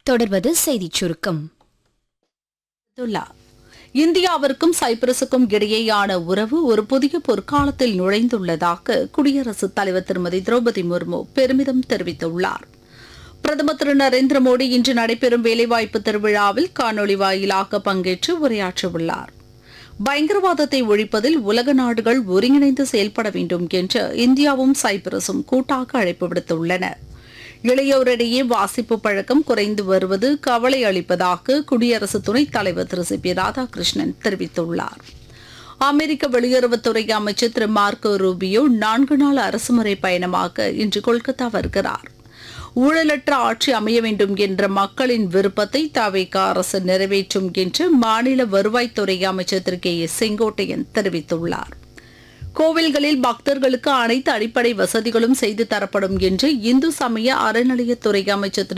தொடர்வது செய்திச் சுருக்கம் அப்துல்லா இந்தியாவிற்கும் சைப்ரஸுக்கும் இடையேயான உறவு ஒரு புதிய பொற்காலத்தில் நுழைந்துள்ளதாக குடியரசுத் தலைவர் திருமதி திரௌபதி முர்மு பெருமிதம் தெரிவித்துள்ளார் பிரதமர் திரு நரேந்திர மோடி இன்று நடைபெறும் வேலைவாய்ப்பு திருவிழாவில் காணொலி வாயிலாக பங்கேற்று உரையாற்றவுள்ளார் பயங்கரவாதத்தை ஒழிப்பதில் உலக நாடுகள் ஒருங்கிணைந்து செயல்பட வேண்டும் என்று இந்தியாவும் சைப்ரஸும் கூட்டாக அழைப்பு விடுத்துள்ளன இளையோரிடையே வாசிப்பு பழக்கம் குறைந்து வருவது கவலை அளிப்பதாக குடியரசு துணைத் தலைவர் திரு சி பி ராதாகிருஷ்ணன் தெரிவித்துள்ளார் அமெரிக்க வெளியுறவுத்துறை அமைச்சர் திரு மார்க்கோ ரூபியோ நான்கு நாள் அரசுமுறை பயணமாக இன்று கொல்கத்தா வருகிறார் ஊழலற்ற ஆட்சி அமைய வேண்டும் என்ற மக்களின் விருப்பத்தை தவிக அரசு நிறைவேற்றும் என்று மாநில வருவாய்த்துறை அமைச்சர் திரு கே எஸ் செங்கோட்டையன் தெரிவித்துள்ளார் கோவில்களில் பக்தர்களுக்கு அனைத்து அடிப்படை வசதிகளும் செய்து தரப்படும் என்று இந்து சமய அறநிலையத்துறை அமைச்சர் திரு